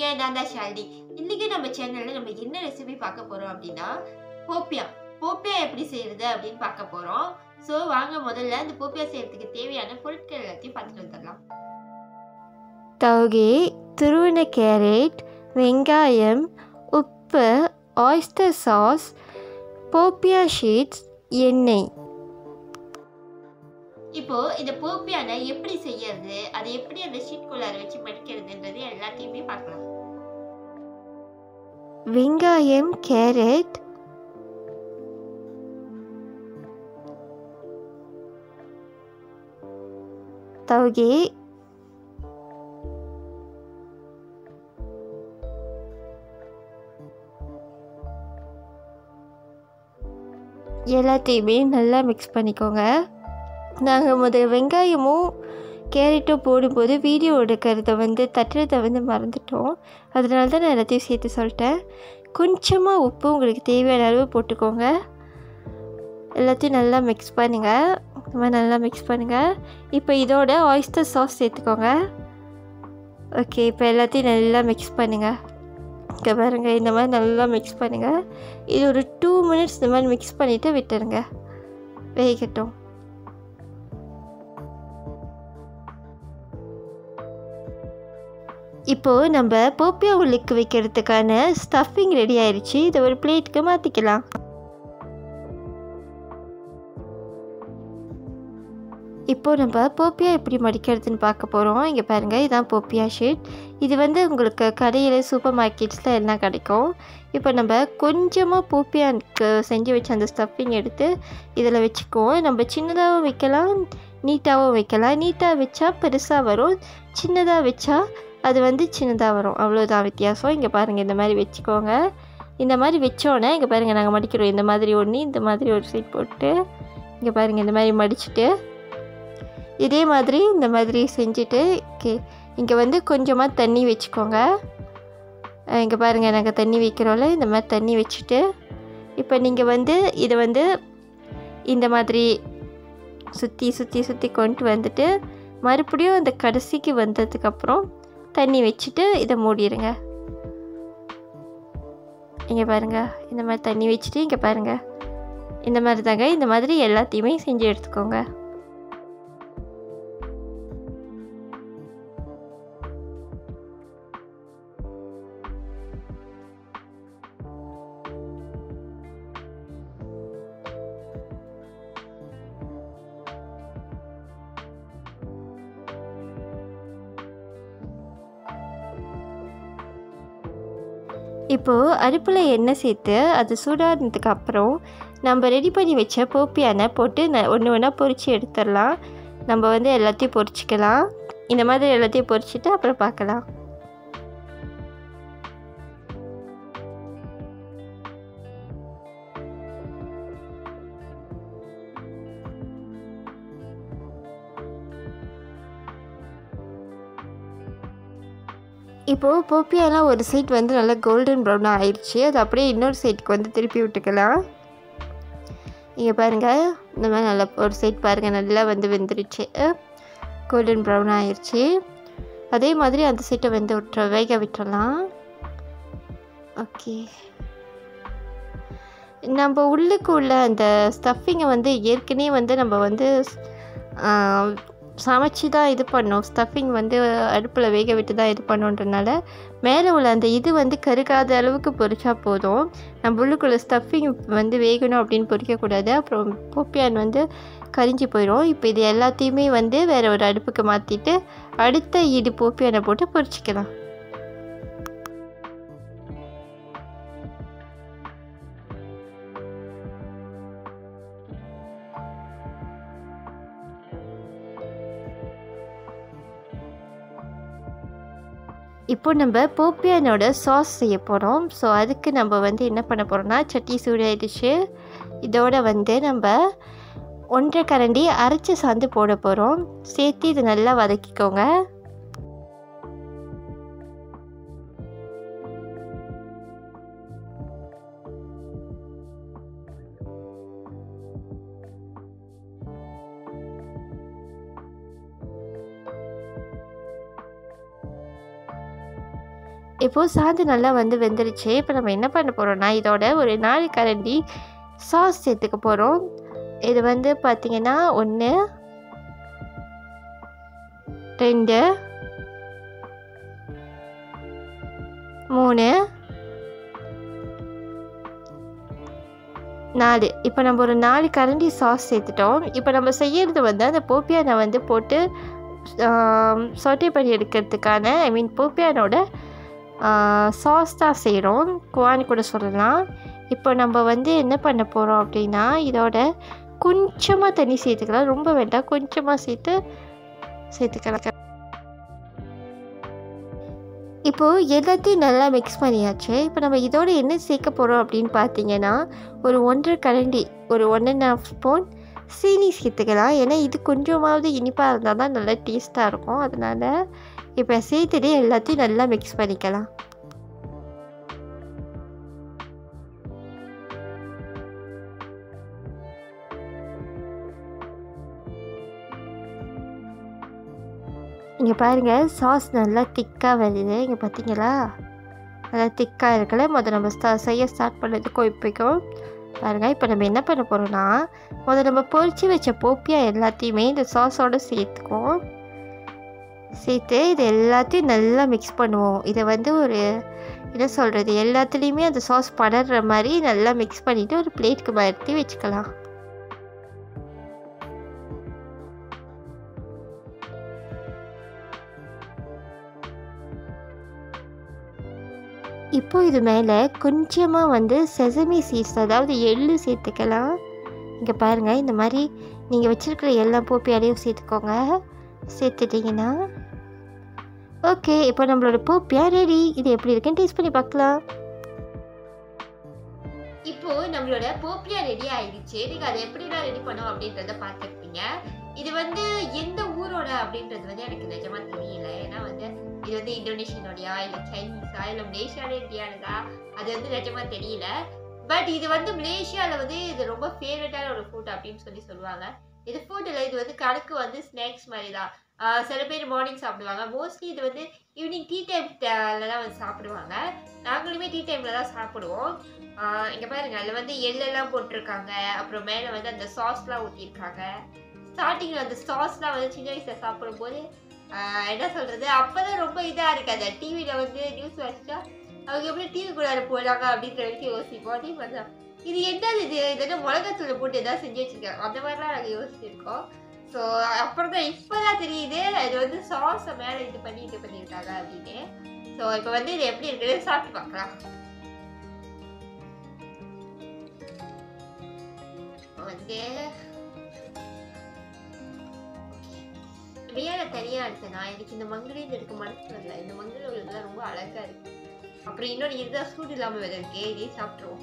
இருக்கீங்க நான் தான் ஷாலினி இன்னைக்கு நம்ம சேனல்ல நம்ம என்ன ரெசிபி பார்க்க போறோம் அப்படின்னா போப்பியா போப்பியா எப்படி செய்யறது அப்படின்னு பார்க்க போறோம் ஸோ வாங்க முதல்ல இந்த போப்பியா செய்யறதுக்கு தேவையான பொருட்கள் எல்லாத்தையும் பார்த்துட்டு வந்துடலாம் தௌகே துருவன கேரட் வெங்காயம் உப்பு ஆயிஸ்டர் சாஸ் போப்பியா ஷீட்ஸ் எண்ணெய் இப்போ இந்த போப்பியான எப்படி செய்யறது அதை எப்படி அந்த ஷீட் குள்ளார வச்சு மடிக்கிறதுன்றது எல்லாத்தையுமே பார்க்கலாம் வெங்காயம் கேரட் தௌகே எல்லாத்தையுமே நல்லா மிக்ஸ் பண்ணிக்கோங்க நாங்கள் முதல் வெங்காயமும் கேரட்டும் போடும்போது வீடியோ எடுக்கிறத வந்து தட்டுறதை வந்து மறந்துட்டோம் அதனால தான் நான் எல்லாத்தையும் சேர்த்து சொல்லிட்டேன் கொஞ்சமாக உப்பு உங்களுக்கு தேவையான அளவு போட்டுக்கோங்க எல்லாத்தையும் நல்லா மிக்ஸ் பண்ணுங்கள் இந்த மாதிரி நல்லா மிக்ஸ் பண்ணுங்கள் இப்போ இதோட ஆயிஸ்டர் சாஸ் சேர்த்துக்கோங்க ஓகே இப்போ எல்லாத்தையும் நல்லா மிக்ஸ் பண்ணுங்கள் இங்கே பாருங்கள் இந்த மாதிரி நல்லா மிக்ஸ் பண்ணுங்கள் இது ஒரு டூ மினிட்ஸ் இந்த மாதிரி மிக்ஸ் பண்ணிவிட்டு விட்டுருங்க வேகட்டும் இப்போது நம்ம போப்பியா உள்ளுக்கு வைக்கிறதுக்கான ஸ்டஃபிங் ரெடி ஆயிடுச்சு இதை ஒரு பிளேட்டுக்கு மாற்றிக்கலாம் இப்போது நம்ம போப்பியா எப்படி மடிக்கிறதுன்னு பார்க்க போகிறோம் இங்கே பாருங்கள் இதுதான் போப்பியா ஷீட் இது வந்து உங்களுக்கு கடையில் சூப்பர் மார்க்கெட்ஸில் எல்லாம் கிடைக்கும் இப்போ நம்ம கொஞ்சமாக போப்பியானுக்கு செஞ்சு வச்ச அந்த ஸ்டஃபிங் எடுத்து இதில் வச்சுக்குவோம் நம்ம சின்னதாகவும் வைக்கலாம் நீட்டாகவும் வைக்கலாம் நீட்டாக வச்சா பெருசாக வரும் சின்னதாக வச்சா அது வந்து சின்னதாக வரும் அவ்வளோதான் வித்தியாசம் இங்கே பாருங்கள் இந்த மாதிரி வச்சுக்கோங்க இந்த மாதிரி வச்சோன்னே இங்கே பாருங்கள் நாங்கள் மடிக்கிறோம் இந்த மாதிரி ஒன்று இந்த மாதிரி ஒரு சைட் போட்டு இங்கே பாருங்கள் இந்த மாதிரி மடிச்சுட்டு இதே மாதிரி இந்த மாதிரி செஞ்சுட்டு ஓகே இங்கே வந்து கொஞ்சமாக தண்ணி வச்சுக்கோங்க இங்கே பாருங்கள் நாங்கள் தண்ணி வைக்கிறோம்ல இந்த மாதிரி தண்ணி வச்சுட்டு இப்போ நீங்கள் வந்து இதை வந்து இந்த மாதிரி சுற்றி சுற்றி சுற்றி கொண்டு வந்துட்டு மறுபடியும் அந்த கடைசிக்கு வந்ததுக்கப்புறம் தண்ணி வச்சுட்டு இதை மூடிடுங்க இங்கே பாருங்கள் இந்த மாதிரி தண்ணி வச்சுட்டு இங்கே பாருங்கள் இந்த மாதிரி தாங்க இந்த மாதிரி எல்லாத்தையுமே செஞ்சு எடுத்துக்கோங்க இப்போது அடுப்பில் எண்ணெய் சேர்த்து அது சூடானதுக்கு அப்புறம் நம்ம ரெடி பண்ணி வச்ச போப்பியான போட்டு ந ஒன்று ஒன்றா பொரித்து எடுத்துடலாம் நம்ம வந்து எல்லாத்தையும் பொரிச்சிக்கலாம் இந்த மாதிரி எல்லாத்தையும் பொரிச்சிட்டு அப்புறம் பார்க்கலாம் இப்போது போப்பியாலாம் ஒரு சைட் வந்து நல்லா கோல்டன் ப்ரௌனாக ஆயிடுச்சு அது அப்படியே இன்னொரு சைட்டுக்கு வந்து திருப்பி விட்டுக்கலாம் இங்கே பாருங்கள் இந்த மாதிரி நல்லா ஒரு சைட் பாருங்கள் நல்லா வந்து வெந்துருச்சு கோல்டன் ப்ரௌன் ஆயிடுச்சு அதே மாதிரி அந்த சைட்டை வந்து விட்டுற வேக விட்டுறலாம் ஓகே நம்ம உள்ளுக்கு உள்ள அந்த ஸ்டஃபிங்கை வந்து ஏற்கனவே வந்து நம்ம வந்து சமைச்சு தான் இது பண்ணோம் ஸ்டஃபிங் வந்து அடுப்பில் வேக விட்டு தான் இது பண்ணோன்றனால மேலே உள்ள அந்த இது வந்து கருகாத அளவுக்கு பொரிச்சா போதும் நம்ம உள்ளுக்குள்ள ஸ்டஃபிங் வந்து வேகணும் அப்படின்னு பொரிக்கக்கூடாது அப்புறம் போப்பியான் வந்து கரிஞ்சு போயிடும் இப்போ இது எல்லாத்தையுமே வந்து வேறு ஒரு அடுப்புக்கு மாற்றிட்டு அடுத்த ஈடு போப்பியானை போட்டு பொரிச்சிக்கலாம் இப்போ நம்ம போப்பியானோட சாஸ் செய்ய போகிறோம் ஸோ அதுக்கு நம்ம வந்து என்ன பண்ண போகிறோம்னா சட்டி சூடாயிடுச்சு இதோட வந்து நம்ம ஒன்றரை கரண்டி அரைச்ச சாந்து போட போகிறோம் சேர்த்து இது நல்லா வதக்கிக்கோங்க இப்போது சாதம் நல்லா வந்து வெந்துருச்சு இப்போ நம்ம என்ன பண்ண போகிறோம்னா இதோட ஒரு நாலு கரண்டி சாஸ் சேர்த்துக்க போகிறோம் இது வந்து பார்த்திங்கன்னா ஒன்று ரெண்டு மூணு நாலு இப்போ நம்ம ஒரு நாலு கரண்டி சாஸ் சேர்த்துட்டோம் இப்போ நம்ம செய்யறது வந்து அந்த போப்பியானை வந்து போட்டு சொட்டை பண்ணி எடுக்கிறதுக்கான ஐ மீன் போப்பியானோட சாஸ் தான் செய்கிறோம் குவான் கூட சொல்லலாம் இப்போ நம்ம வந்து என்ன பண்ண போகிறோம் அப்படின்னா இதோட கொஞ்சமாக தண்ணி சேர்த்துக்கலாம் ரொம்ப வேண்டாம் கொஞ்சமாக சேர்த்து சேர்த்துக்கலாம் இப்போது எல்லாத்தையும் நல்லா மிக்ஸ் பண்ணியாச்சு இப்போ நம்ம இதோட என்ன சேர்க்க போகிறோம் அப்படின்னு பார்த்தீங்கன்னா ஒரு ஒன்றரை கரண்டி ஒரு ஒன் அண்ட் ஹாஃப் ஸ்பூன் சீனி சேர்த்துக்கலாம் ஏன்னா இது கொஞ்சமாவது இனிப்பாக இருந்தால் தான் நல்லா டேஸ்ட்டாக இருக்கும் அதனால் இப்போ சேர்த்துட்டு எல்லாத்தையும் நல்லா மிக்ஸ் பண்ணிக்கலாம் இங்கே பாருங்கள் சாஸ் நல்லா திக்காக வருது இங்கே பார்த்தீங்களா நல்லா திக்காக இருக்கல முதல்ல நம்ம ஸ்டா செய்ய ஸ்டார்ட் பண்ணது கொய்ப்பிக்கும் பாருங்கள் இப்போ நம்ம என்ன பண்ண போகிறோம்னா முதல்ல நம்ம பொரிச்சு வச்ச போப்பியா எல்லாத்தையுமே இந்த சாஸோடு சேர்த்துக்குவோம் சேர்த்து இது எல்லாத்தையும் நல்லா மிக்ஸ் பண்ணுவோம் இதை வந்து ஒரு என்ன சொல்கிறது எல்லாத்துலேயுமே அந்த சாஸ் படர்ற மாதிரி நல்லா மிக்ஸ் பண்ணிவிட்டு ஒரு பிளேட்டுக்கு மாற்றி வச்சுக்கலாம் இப்போ இது மேலே கொஞ்சமாக வந்து செசமி சீட்ஸ் அதாவது எள்ளு சேர்த்துக்கலாம் இங்கே பாருங்கள் இந்த மாதிரி நீங்கள் வச்சுருக்கிற எல்லா போப்பியாலையும் சேர்த்துக்கோங்க சேர்த்துட்டிங்கன்னா ஓகே இப்போ நம்மளோட போப்பியா ரெடி இது எப்படி இருக்குன்னு டேஸ்ட் பண்ணி பார்க்கலாம் இப்போ நம்மளோட போப்பியா ரெடி ஆயிடுச்சு நீங்க அதை எப்படிலாம் ரெடி பண்ணோம் அப்படின்றத பார்த்துருப்பீங்க இது வந்து எந்த ஊரோட அப்படின்றது வந்து எனக்கு நிஜமா தெரியல ஏன்னா வந்து இது வந்து இந்தோனேஷியனோடயா இல்ல சைனீஸா இல்ல மலேசியால இந்தியானதா அது வந்து நிஜமா தெரியல பட் இது வந்து மலேசியால வந்து இது ரொம்ப ஃபேவரட்டான ஒரு ஃபுட் அப்படின்னு சொல்லி சொல்லுவாங்க இது ஃபுட் இல்லை இது வந்து கணக்கு வந்து ஸ்நாக்ஸ் மாதிரி தான் ஆஹ் சில பேர் மார்னிங் சாப்பிடுவாங்க மோஸ்ட்லி இது வந்து ஈவினிங் டீ டைம்ல தான் வந்து சாப்பிடுவாங்க நாங்களுமே டீ டைம்ல தான் சாப்பிடுவோம் ஆஹ் இங்க பாருங்க அதுல வந்து எள்ளெல்லாம் போட்டிருக்காங்க அப்புறம் மேல வந்து அந்த சாஸ்லாம் ஊற்றிருக்காங்க ஸ்டார்டிங்ல அந்த சாஸ்லாம் வந்து சின்ன வயசுல சாப்பிடும்போது ஆஹ் என்ன சொல்றது அப்பதான் ரொம்ப இதா இருக்கு அந்த டிவில வந்து நியூஸ் வச்சா அவங்க எப்படி டிவி கூட போடுறாங்க அப்படின்ற வரைக்கும் யோசிப்போம் அதே மாதிரி தான் இது என்னது இது இது என்ன மிளகாத்தூள் போட்டு ஏதாவது செஞ்சு வச்சிருக்காங்க அந்த மாதிரிலாம் நாங்கள் யோசிச்சிருக்கோம் ஸோ அப்புறம் தான் இப்போதான் தெரியுது இது வந்து சாஸை மேலே இது பண்ணி இது பண்ணியிருக்காங்க அப்படின்னு ஸோ இப்போ வந்து இது எப்படி இருக்குன்னு சாப்பிட்டு பார்க்கலாம் வந்து ரியால தனியா எடுத்தேனா எனக்கு இந்த மங்கிலிருந்து எடுக்க மனசு வரல இந்த மங்கில உள்ளதுலாம் ரொம்ப அழகா இருக்கு அப்புறம் இன்னொரு இதுதான் சூடு இல்லாம வேற இருக்கே இதே சாப்பிட்டுருவோம்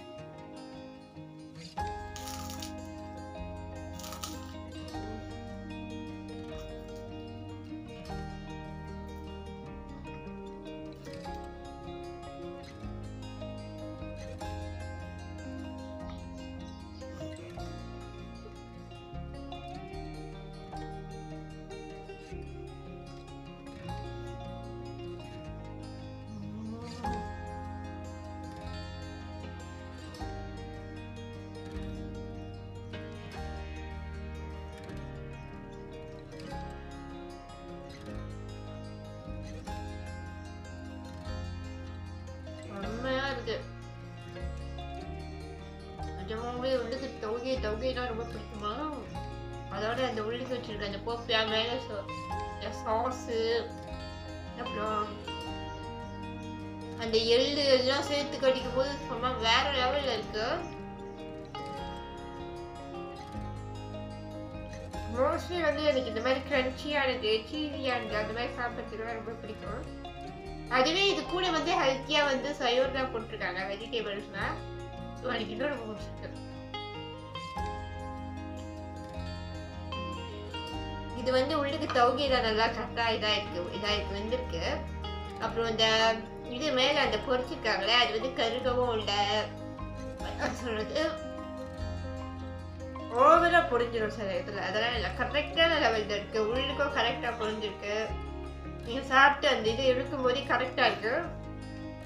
செம்மையா இருக்கு நிஜமாவே உள்ளுக்கு தொகை தொகைனா ரொம்ப பிடிக்குமா அதோட அந்த உள்ளுக்கு வச்சிருக்க அந்த போப்பியா மேல சாஸு அப்புறம் அந்த எள்ளு எல்லாம் சேர்த்து கடிக்கும் போது சும்மா வேற லெவல்ல இருக்கு மோஸ்ட்லி வந்து எனக்கு இந்த மாதிரி கிரன்ச்சியானது சீஸியானது அந்த மாதிரி சாப்பிட்றதுக்கு ரொம்ப பிடிக்கும் அதுவே இது கூட வந்து ஹெல்த்தியா வந்து சயோர்னா போட்டிருக்காங்க வெஜிடபிள்ஸ்லாம் ஸோ எனக்கு இன்னும் ரொம்ப பிடிச்சிருக்கு இது வந்து உள்ளுக்கு தௌகிதா நல்லா கரெக்டா இதா இருக்கு இதா இருக்கு வந்திருக்கு அப்புறம் இந்த இது மேல அந்த பொரிச்சிருக்காங்களே அது வந்து கருகவும் இல்லை என்ன சொல்றது ஓவரா பொரிஞ்சிடும் சில இதுல அதெல்லாம் இல்லை கரெக்டான லெவல் இருக்கு உள்ளுக்கும் கரெக்டா பொரிஞ்சிருக்கு நீங்க சாப்பிட்டு அந்த இது இழுக்கும் போதே கரெக்டா இருக்கு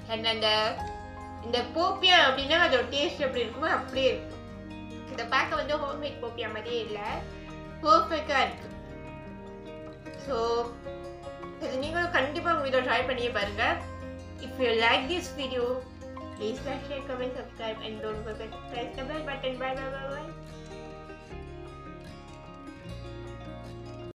அண்ட் அந்த இந்த போப்பியா அப்படின்னா அதோட டேஸ்ட் எப்படி இருக்குமோ அப்படியே இருக்கும் இதை பார்க்க வந்து ஹோம்மேட் போப்பியா மாதிரியே இல்லை பர்ஃபெக்டாக இருக்கு ஸோ இது நீங்களும் கண்டிப்பாக உங்கள் இதை ட்ரை பண்ணியே பாருங்க if you like this video please like share comment subscribe and don't forget to press the bell button bye bye bye bye